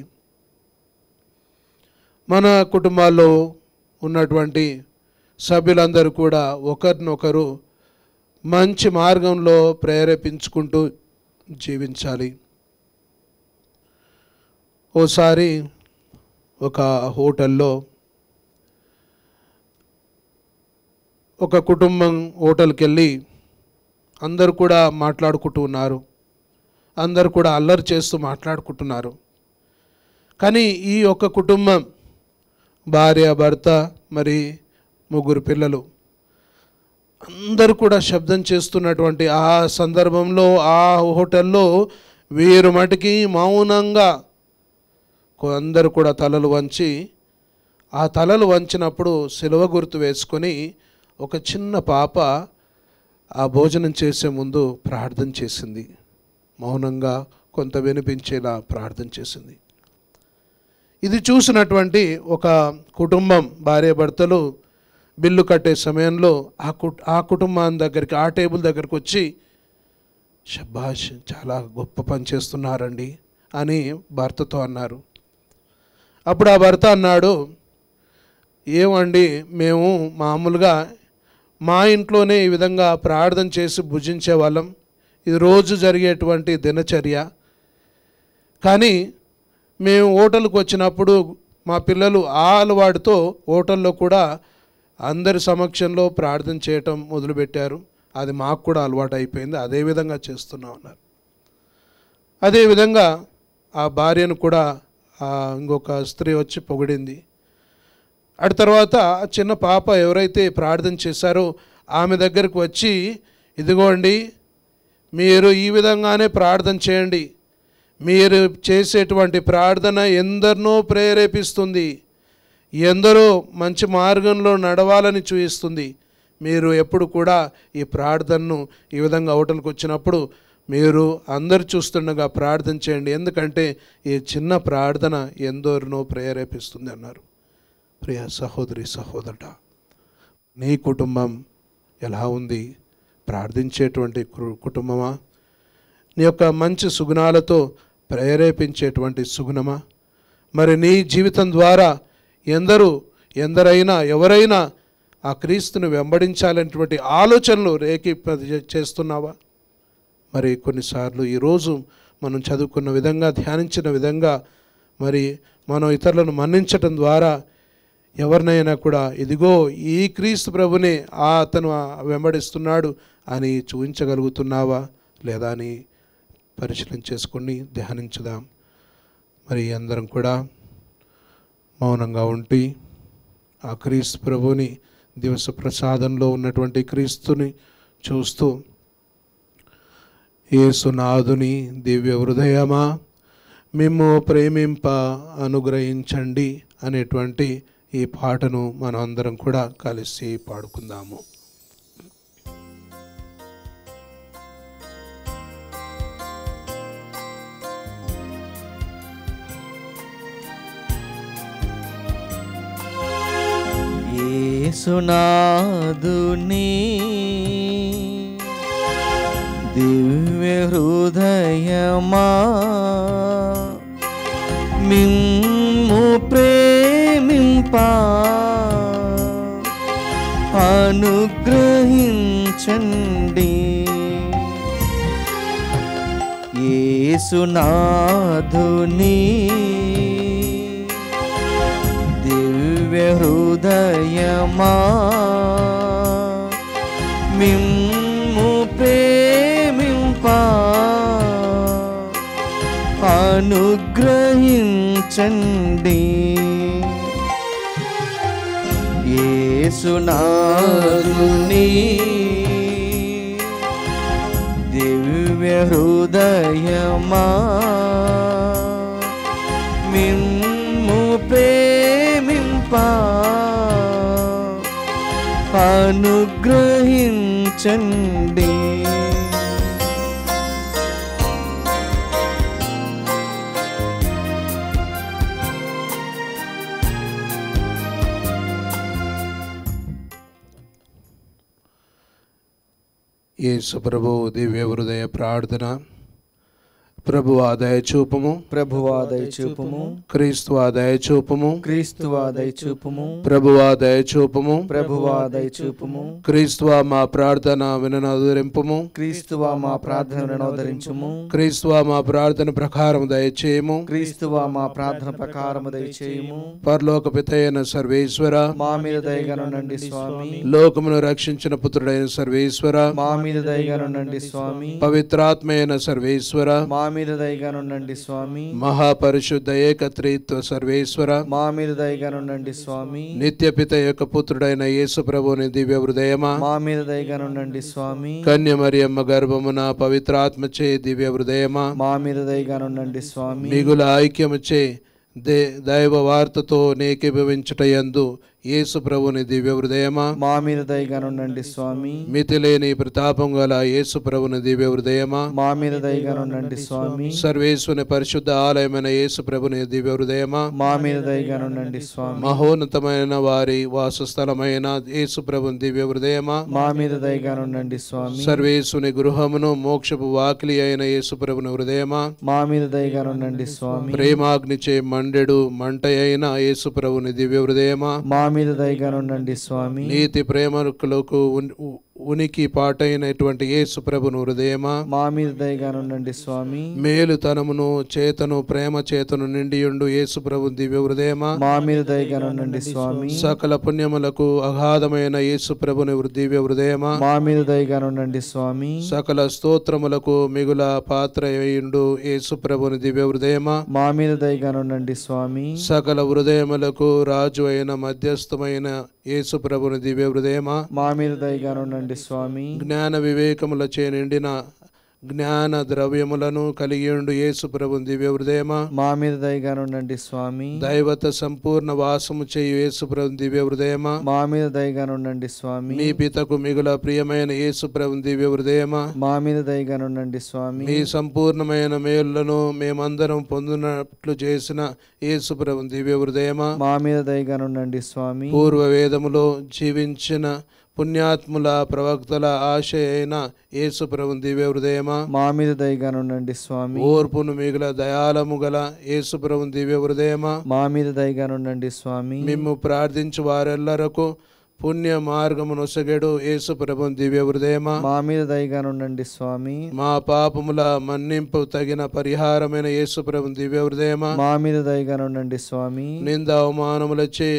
మన కుటుంబాల్లో ఉన్నటువంటి సభ్యులందరూ కూడా ఒకరినొకరు మంచి మార్గంలో ప్రేరేపించుకుంటూ జీవించాలి ఓసారి ఒక హోటల్లో ఒక కుటుంబం హోటల్కి వెళ్ళి అందరూ కూడా మాట్లాడుకుంటూ ఉన్నారు అందరూ కూడా అల్లరి చేస్తూ మాట్లాడుకుంటున్నారు కానీ ఈ యొక్క కుటుంబం భార్య భర్త మరి ముగ్గురు పిల్లలు అందరూ కూడా శబ్దం చేస్తున్నటువంటి ఆ సందర్భంలో ఆ హోటల్లో వీరు మటుకి మౌనంగా కొ- అందరూ కూడా తలలు వంచి ఆ తలలు వంచినప్పుడు సిలువ గుర్తు వేసుకొని ఒక చిన్న పాప ఆ భోజనం చేసే ముందు ప్రార్థన చేసింది మౌనంగా కొంత వినిపించేలా ప్రార్థన చేసింది ఇది చూసినటువంటి ఒక కుటుంబం భార్యాభర్తలు బిల్లు కట్టే సమయంలో ఆ కు ఆ కుటుంబం దగ్గరికి ఆ టేబుల్ దగ్గరికి వచ్చి షబాష్ చాలా గొప్ప పని చేస్తున్నారండి అని భర్తతో అన్నారు అప్పుడు ఆ భర్త అన్నాడు ఏమండి మేము మామూలుగా మా ఇంట్లోనే ఈ విధంగా ప్రార్థన చేసి భుజించే వాళ్ళం ఇది రోజు జరిగేటువంటి దినచర్య కానీ మేము హోటల్కి వచ్చినప్పుడు మా పిల్లలు ఆ అలవాటుతో హోటల్లో కూడా అందరి సమక్షంలో ప్రార్థన చేయటం మొదలుపెట్టారు అది మాకు కూడా అలవాటు అయిపోయింది అదే విధంగా చేస్తున్నాం అన్నారు అదేవిధంగా ఆ భార్యను కూడా ఆ ఇంకొక స్త్రీ వచ్చి పొగిడింది అటు తర్వాత ఆ చిన్న పాప ఎవరైతే ప్రార్థన చేశారో ఆమె దగ్గరకు వచ్చి ఇదిగోండి మీరు ఈ విధంగానే ప్రార్థన చేయండి మీరు చేసేటువంటి ప్రార్థన ఎందరినో ప్రేరేపిస్తుంది ఎందరో మంచి మార్గంలో నడవాలని చూయిస్తుంది మీరు ఎప్పుడు కూడా ఈ ప్రార్థనను ఈ విధంగా హోటల్కి వచ్చినప్పుడు మీరు అందరు చూస్తుండగా ప్రార్థన చేయండి ఎందుకంటే ఈ చిన్న ప్రార్థన ఎందరినో ప్రేరేపిస్తుంది అన్నారు ప్రియ సహోదరి సహోదరుడ నీ కుటుంబం ఎలా ఉంది ప్రార్థించేటువంటి కు- కుటుంబమా నీ యొక్క మంచి సుగుణాలతో ప్రేరేపించేటువంటి సుగుణమా మరి నీ జీవితం ద్వారా ఎందరూ ఎందరైనా ఎవరైనా ఆ క్రీస్తుని వెంబడించాలనేటువంటి ఆలోచనలు రేకింప చేస్తున్నావా మరి కొన్నిసార్లు ఈరోజు మనం చదువుకున్న విధంగా ధ్యానించిన విధంగా మరి మనం ఇతరులను మన్నించటం ద్వారా ఎవరినైనా కూడా ఇదిగో ఈ క్రీస్తు ప్రభునే ఆ అతను వెంబడిస్తున్నాడు అని చూపించగలుగుతున్నావా లేదా అని పరిశీలన చేసుకొని ధ్యానించుదాం మరి అందరం కూడా మౌనంగా ఉండి ఆ క్రీస్తు ప్రభుని దివస ప్రసాదంలో ఉన్నటువంటి క్రీస్తుని చూస్తూ యేసునాథుని దివ్య హృదయమా మేము ప్రేమింప అనుగ్రహించండి అనేటువంటి ఈ పాటను మనం అందరం కూడా కలిసి పాడుకుందాము యేసునాదుని దివ్య హృదయమా మిమ్ము అనుగ్రహించండి యేసునాథుని దివ్య హృదయమా మిమ్ము ప్రేమింప అనుగ్రహించండి యేసునాథుని దివ్య హృదయమా మిమ్ము ప్రేమింప అనుగ్రహించండి యేసు ప్రభు దివ్య హృదయ ప్రార్థన ప్రభు ఆదాయ చూపము ప్రభువా దయచూపుము క్రీస్తు ఆదాయ చూపము క్రీస్తువా దయచూపుము ప్రభు ఆదాయ చూపము ప్రభువా దయచూపుము క్రీస్తువా మా ప్రార్థన విననదురింపుము క్రీస్తువా మా ప్రార్థనలను ఆదరించుము క్రీస్తువా మా ప్రార్థన ప్రకారం దయచేయము క్రీస్తువా మా ప్రార్థన ప్రకారము దయచేయుము పరలోక పితైన సర్వేశ్వర మా మీద దయగనుండండి స్వామి లోకమును రక్షించిన పుత్రుడైన సర్వేశ్వర మా మీద దయగనుండండి స్వామి పవిత్రాత్మైన సర్వేశ్వర మా మీద దయగనుండండి స్వామి మహాపరిశుద్ధ ఏకత్రిత్వ సర్వేశ్వర మా మీద దయగనుండండి స్వామి నిత్య పిత యొక్క పుత్రుడైన యేసు ప్రభుని దివ్య హృదయమా మా మీద దయగనుండండి స్వామి కన్య మరియమ్మ గర్భమున పవిత్రాత్మచే దివ్య హృదయమా మా మీద దయగనుండండి స్వామి మిగుల ఐక్యముచే దే దైవ వార్తతో నేకీభవించుట యందు యేసు ప్రభుని దివ్య హృదయమా మా మీద దయగనుండండి స్వామి మితిలేని ప్రతాపం గల యేసు ప్రభుని దివ్య హృదయమా మా మీద దయగనుండండి స్వామి సర్వేశ్వని పరిశుద్ధ ఆలయమైన యేసు ప్రభుని దివ్య హృదయమా మా మీద దయగనుండండి స్వామి మహోన్నతమైన వారి వాసస్థలమైన యేసు ప్రభుని దివ్య హృదయమా మా మీద దయగనుండండి స్వామి సర్వేశ్వని గృహమును మోక్షపు వాకిలి అయిన యేసు ప్రభుని హృదయమా మా మీద దయగనుండండి స్వామి ప్రేమాగ్నిచే మండెడు మంట అయిన యేసు ప్రభుని దివ్య హృదయమా మా మీద దయగనుండండి స్వామి నీతి ప్రేమకులకు ఉన్- ఉ- ఉనికి పాటైనటువంటి యేసు ప్రభును హృదయమా మా మీద దయగనుండండి స్వామి మేలుతనమును చేతను ప్రేమ చేతను నిండియుండు యేసు ప్రభు దివ్య హృదయమా మా మీద దయగనుండండి స్వామి సకల పుణ్యములకు అగాధమైన యేసు ప్రభుని హృ- దివ్య హృదయమా మా మీద దయగనుండండి స్వామి సకల స్తోత్రములకు మిగుల పాత్ర అయ్యుండు యేసు ప్రభుని దివ్య హృదయమా మా మీద దయగనుండండి స్వామి సకల హృదయములకు రాజు అయిన మధ్యస్థమైన యేసు ప్రభుని దివ్య హృదయమా మా మీద దయగనుండండి స్వామి జ్ఞాన వివేకములచే నిండిన జ్ఞాన ద్రవ్యములను కలిగియుండు యేసు ప్రభుని దివ్య హృదయమా మా మీద దయగనుండండి స్వామి దైవత సంపూర్ణ వాసము చేయు యేసు ప్రభు దివ్య హృదయమా మా మీద దయగనుండండి స్వామి మీ పితకు మిగుల ప్రియమైన యేసు ప్రభు దివ్య హృదయమా మా మీద దయగనుండండి స్వామి మీ సంపూర్ణమైన మేలులను మేమందరం పొందినట్లు చేసిన యేసు ప్రభు దివ్య హృదయమా మా మీద దయగనుండండి స్వామి పూర్వ వేదములో జీవించిన పుణ్యాత్ముల ప్రవక్తల ఆశ అయిన యేసు ప్రభు దివ్య హృదయమా మా మీద దయగనుండండి స్వామి ఓర్పును మిగుల దయాళము గల యేసు ప్రభు దివ్య హృదయమా మా మీద దయగనుండండి స్వామి మిమ్ము ప్రార్థించు వారెల్లరకు పుణ్య మార్గమునొసగెడు యేసు ప్రభు దివ్య హృదయమా మా మీద దయగనుండండి స్వామి మా పాపముల మన్నింపు తగిన పరిహారమైన యేసు ప్రభు దివ్య హృదయమా మా మీద దయగనుండండి స్వామి నింద అవమానములచే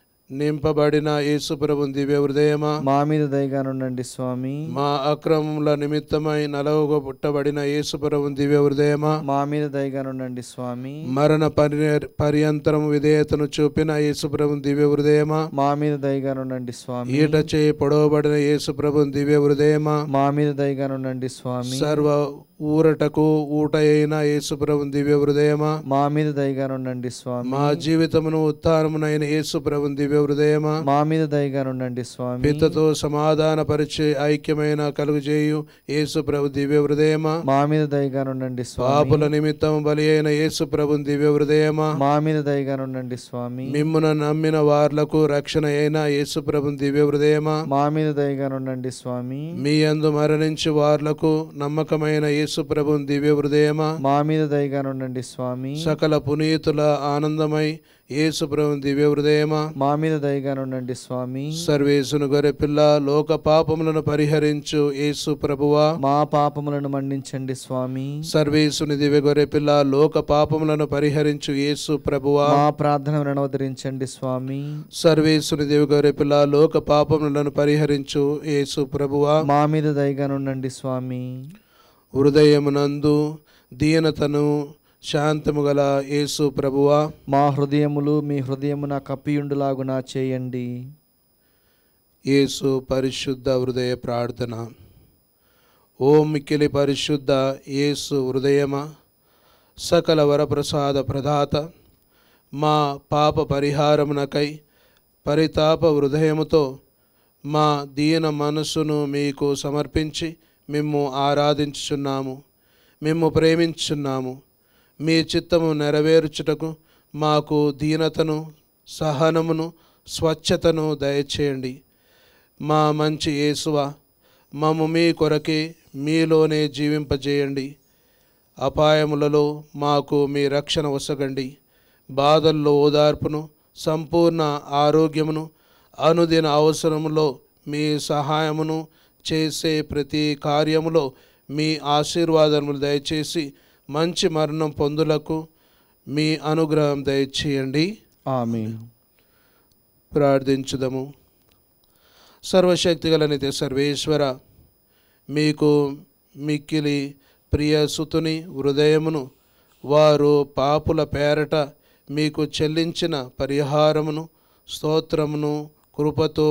నింపబడిన యేసు ప్రభు దివ్య హృదయమా మా మీద దయగనుండండి స్వామి మా అక్రమముల నిమిత్తమై నలవగ పుట్టబడిన యేసు ప్రభు దివ్య హృదయమా మా మీద దయగనుండండి స్వామి మరణ పరి పర్యంతరము విధేయతను చూపిన యేసు ప్రభు దివ్య హృదయమా మా మీద దయగనుండండి స్వామి ఈట చేయి పొడవబడిన యేసు ప్రభు దివ్య హృదయమా మా మీద దయగనుండండి స్వామి సర్వ ఊరటకు ఊట అయిన యేసు ప్రభు దివ్య హృదయమా మా మీద దయగనుండండి స్వామి మా జీవితమును ఉత్థానమునైన యేసు ప్రభు దివ్య హృదయమా మా మీద దయగనుండండి స్వామి పితతో సమాధాన పరిచే ఐక్యమైన కలుగుచేయు యేసు ప్రభు దివ్య హృదయమా మా మీద దయగనుండండి స్వామి పాపుల నిమిత్తం బలి అయిన యేసు ప్రభు దివ్య హృదయమా మా మీద దయగనుండండి స్వామి మిమ్మున నమ్మిన వార్లకు రక్షణ అయిన యేసు ప్రభు దివ్య హృదయమా మా మీద దయగనుండండి స్వామి మీ యందు మరణించి వార్లకు నమ్మకమైన యేసు యేసు ప్రభుని దివ్య హృదయమా మా మీద దయగా ఉండండి స్వామి సకల పునీతుల ఆనందమై యేసు ప్రభుని దివ్య హృదయమా మా మీద దయగా ఉండండి స్వామి సర్వేసును గొర్రె పిల్ల లోక పాపములను పరిహరించు యేసు ప్రభువా మా పాపములను మన్నించండి స్వామి సర్వేసుని దివ్య గొర్రె పిల్ల లోక పాపములను పరిహరించు యేసు ప్రభువా మా ప్రార్థన అవతరించండి స్వామి సర్వేసుని దివ్య గొర్రె పిల్ల లోక పాపములను పరిహరించు యేసు ప్రభువా మా మీద దయగా ఉండండి స్వామి హృదయమునందు దీనతను శాంతము గల యేసు ప్రభువా మా హృదయములు మీ హృదయమున కప్పియుండులాగునా చేయండి యేసు పరిశుద్ధ హృదయ ప్రార్థన ఓ మిక్కిలి పరిశుద్ధ యేసు హృదయమా సకల వరప్రసాద ప్రదాత మా పాప పరిహారమునకై పరితాప హృదయముతో మా దీన మనస్సును మీకు సమర్పించి మిమ్ము ఆరాధించుచున్నాము మిమ్ము ప్రేమించుచున్నాము మీ చిత్తము నెరవేర్చుటకు మాకు దీనతను సహనమును స్వచ్ఛతను దయచేయండి మా మంచి యేసువ మమ్ము మీ కొరకే మీలోనే జీవింపజేయండి అపాయములలో మాకు మీ రక్షణ వసగండి బాధల్లో ఓదార్పును సంపూర్ణ ఆరోగ్యమును అనుదిన అవసరములో మీ సహాయమును చేసే ప్రతి కార్యములో మీ ఆశీర్వాదములు దయచేసి మంచి మరణం పొందులకు మీ అనుగ్రహం దయచేయండి ఆమేన్ ప్రార్థించుదము సర్వశక్తిగల నిత్య సర్వేశ్వర మీకు మిక్కిలి ప్రియ సుతుని హృదయమును వారు పాపుల పేరట మీకు చెల్లించిన పరిహారమును స్తోత్రమును కృపతో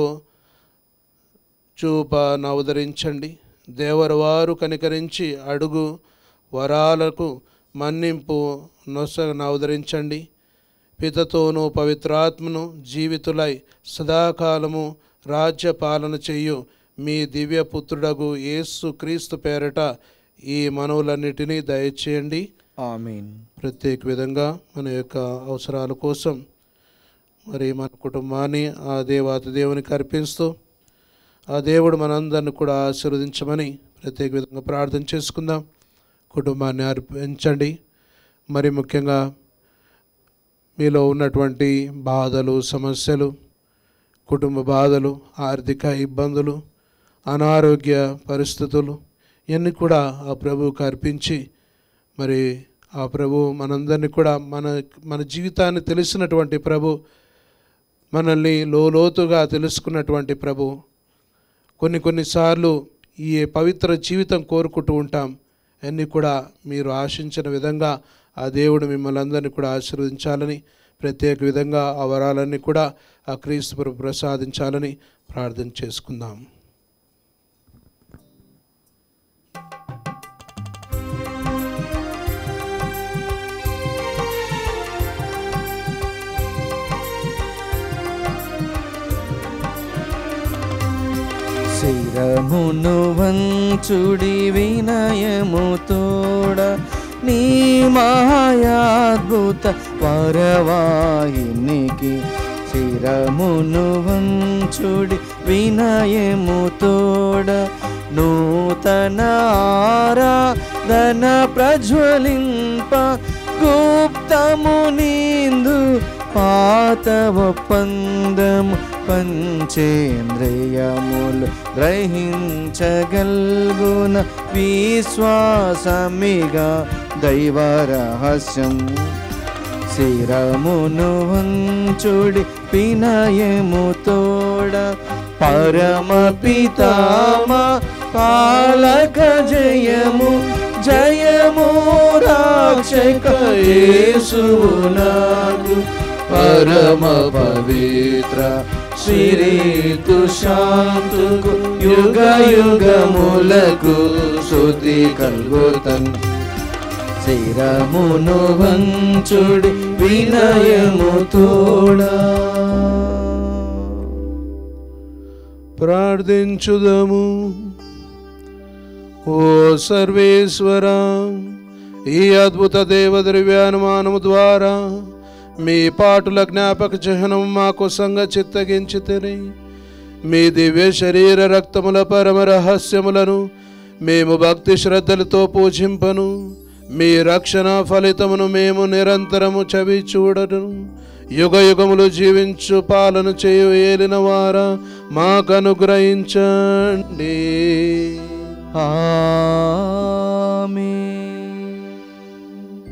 చూప నవదరించండి దేవరవారు కనికరించి అడుగు వరాలకు మన్నింపు నొస నవదరించండి పితతోనూ పవిత్రాత్మను జీవితులై సదాకాలము రాజ్య పాలన చెయ్యు మీ దివ్య పుత్రుడగు యేసు క్రీస్తు పేరట ఈ మనవులన్నిటినీ దయచేయండి ఆమేన్ ప్రత్యేక విధంగా మన యొక్క అవసరాల కోసం మరి మన కుటుంబాన్ని ఆ దేవాతి దేవునికి అర్పిస్తూ ఆ దేవుడు మనందరిని కూడా ఆశీర్వదించమని ప్రత్యేక విధంగా ప్రార్థన చేసుకుందాం కుటుంబాన్ని అర్పించండి మరి ముఖ్యంగా మీలో ఉన్నటువంటి బాధలు సమస్యలు కుటుంబ బాధలు ఆర్థిక ఇబ్బందులు అనారోగ్య పరిస్థితులు ఇవన్నీ కూడా ఆ ప్రభువుకి అర్పించి మరి ఆ ప్రభు మనందరినీ కూడా మన మన జీవితాన్ని తెలిసినటువంటి ప్రభు మనల్ని లోతుగా తెలుసుకున్నటువంటి ప్రభు కొన్ని కొన్నిసార్లు ఈ పవిత్ర జీవితం కోరుకుంటూ ఉంటాం అన్నీ కూడా మీరు ఆశించిన విధంగా ఆ దేవుడు మిమ్మల్ని అందరినీ కూడా ఆశీర్వదించాలని ప్రత్యేక విధంగా ఆ వరాలన్నీ కూడా ఆ క్రీస్తు ప్రభు ప్రసాదించాలని ప్రార్థన చేసుకుందాం శిరమును వంచుడి వినయము తోడ నీ మాయాద్భుత పరవాహినికి శిరమును వంచుడి వినయము తోడ నూతన ఆరాధన ప్రజ్వలింప గుప్తము నిందు పాత ఒప్పందము పంచేంద్రియములు గ్రహించగల్గున విశ్వాసమిగా దైవ రహస్యం శిరమును వంచుడి పినయము తోడ పరమ పితామ పాలక జయము జయము రాక్షక యేసువు నాకు పరమ పవిత్ర శ్రీతు శాంతుకు యుగ యుగములకు శృతి కల్గుతం శిరమును వంచుడి వినయము తోడా ప్రార్థించుదము ఓ సర్వేశ్వర ఈ అద్భుత దేవ ద్రవ్యానుమానము ద్వారా మీ పాటుల జ్ఞాపక చిహ్నం మాకు సంగ చిత్తగించితిరి మీ దివ్య శరీర రక్తముల పరమ రహస్యములను మేము భక్తి శ్రద్ధలతో పూజింపను మీ రక్షణ ఫలితమును మేము నిరంతరము చవి చూడను యుగ యుగములు జీవించు పాలన చేయు ఏలిన వారా మాకు అనుగ్రహించండి ఆమేన్.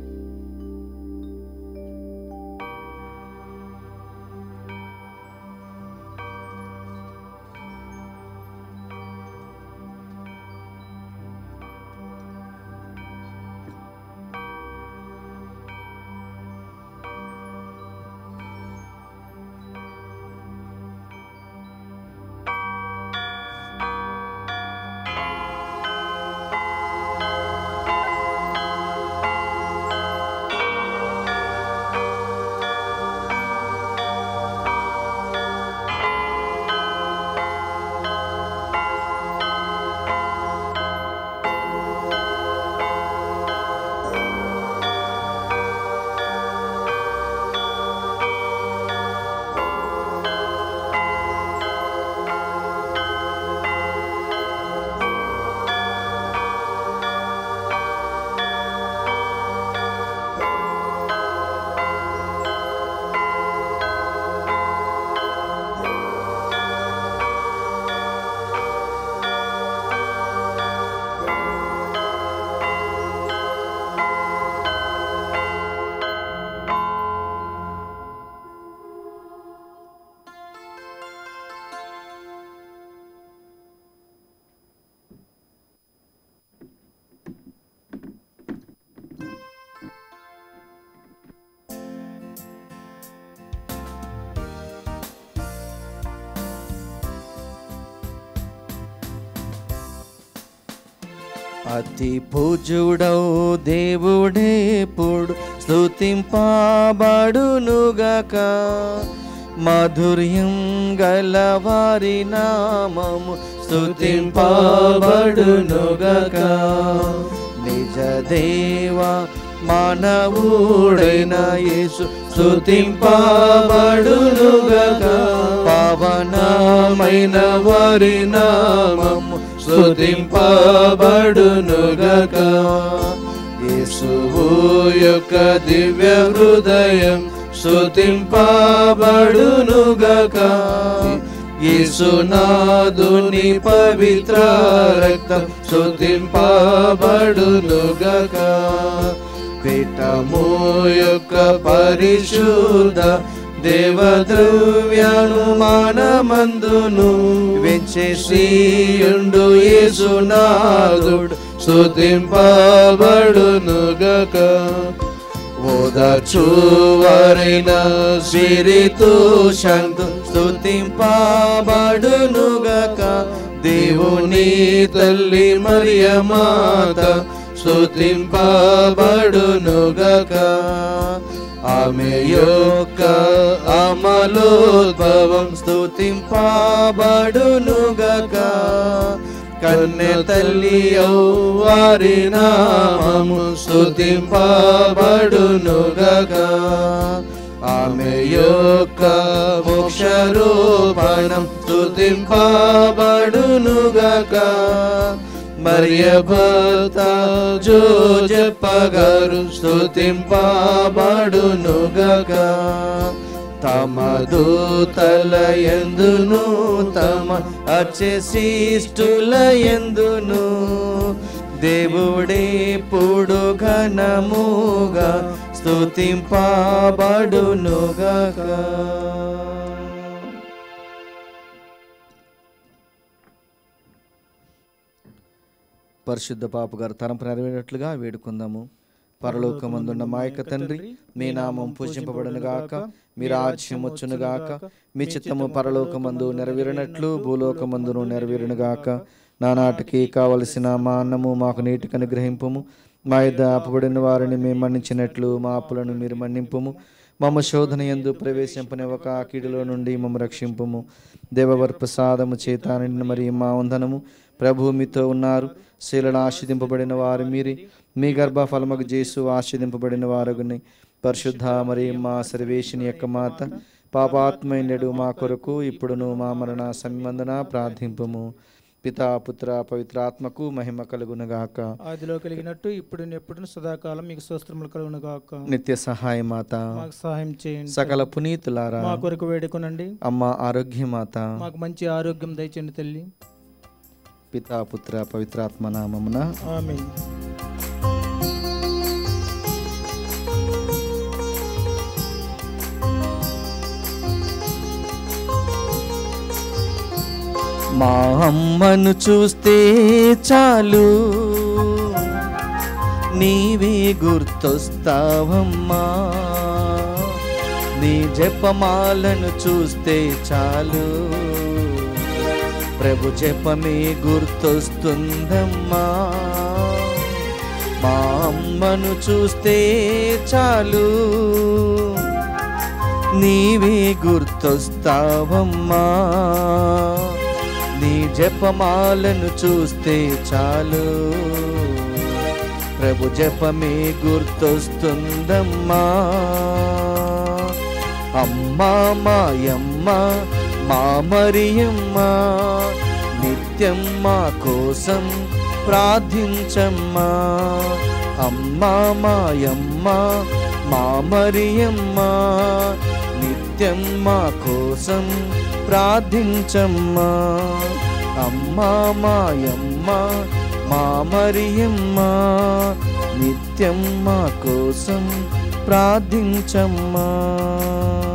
అతి పూజుడవు దేవుడే పుడు స్తుతింపబడునుగక మాధుర్యం గల వారి నామము స్తుతింపబడునుగక నిజ దేవా మానవుడైన యేసు స్తుతింపబడునుగక పావనమైన వారి నామము స్తుతింపబడునుగక యేసువు యొక్క దివ్య హృదయం స్తుతింపబడునుగక యేసునాదుని పవిత్ర రక్తం స్తుతింపబడునుగక పీఠము యొక్క పరిశుద్ధ దేవద్రవ్యాను మానమందును వెంచేసియుండు యేసునాథుడు స్తుతింపబడునుగక ఓదార్చువారైన సిరితు శంకు స్తుతింపబడునుగక దేవుని తల్లి మరియమాత స్తుతింపబడునుగక ఆమె యొక్క అమలోద్భవం స్తుతింపబడునుగక కన్నె తల్లి వారి నామము స్తుతింపబడునుగక ఆమె యొక్క మోక్షరూపణం స్తుతింపబడునుగక మరియ భర్త జోజప్పగారు స్తుతింపబడునుగక తమ దూతల ఎందును తమ అర్చశిష్టుల ఎందును దేవుడే పుడు ఘనముగా స్తుతింపబడునుగక పరిశుద్ధ పాప గారు తరంపు నెరవేరినట్లుగా వేడుకుందాము పరలోకమందున్న మా యొక్క తండ్రి మీ నామం పూజింపబడును గాక మీ రాజ్యం వచ్చును గాక మీ చిత్తము పరలోకమందు నెరవేరినట్లు భూలోకమందును నెరవేరును గాక నానాటికి కావలసిన మా అన్నము మాకు నీటికి అనుగ్రహింపము మా యొద్ద అప్పబడిన వారిని మేము మన్నించినట్లు మా అప్పులను మీరు మన్నింపుము మమ్మ శోధన ఎందు ప్రవేశింపని ఒక కీడులో నుండి మమ్మ రక్షింపుము దేవవర్ ప్రసాదము చేత నిండిన మరి మా వందనము ప్రభు మీతో ఉన్నారు శీలను ఆశీదింపబడిన వారు మీరే మీ గర్భఫలముకు చేసు ఆశీదింపబడిన వారుగుని పరిశుద్ధ మరి మా సర్వేషిని యొక్క మాత పాపాత్మైనడు మా కొరకు ఇప్పుడును మా మరణ సంబంధన ప్రార్థింపము పితా పుత్ర పవిత్రాత్మకు మహిమ కలుగునుగాక ఆదిలో కలిగినట్టు ఇప్పుడు ఎప్పుడు సదాకాలం మీకు స్వస్త్రములు కలుగును గాక నిత్య సహాయ మాత మాకు సహాయం చేయండి సకల పునీతులారా మా కొరకు వేడుకొనండి అమ్మ ఆరోగ్యమాత మాకు మంచి ఆరోగ్యం దయచేయండి తల్లి పితా పుత్ర పవిత్రాత్మ నామమున ఆమె మా అమ్మను చూస్తే చాలు నీవే గుర్తొస్తావమ్మా నీ జపమాలను చూస్తే చాలు ప్రభు జపమే గుర్తొస్తుందమ్మా మా అమ్మను చూస్తే చాలు నీవే గుర్తొస్తావమ్మా నీ జపమాలను చూస్తే చాలు ప్రభు జపమే గుర్తొస్తుందమ్మా అమ్మా మాయమ్మ మా మరియమ్మ నిత్యం మా కోసం ప్రార్థించమ్మా అమ్మా మాయమ్మ మా మరియమ్మ నిత్యం మా కోసం ప్రార్థించమ్మా అమ్మా మాయమ్మ మా మరియమ్మ నిత్యం మా కోసం ప్రార్థించమ్మా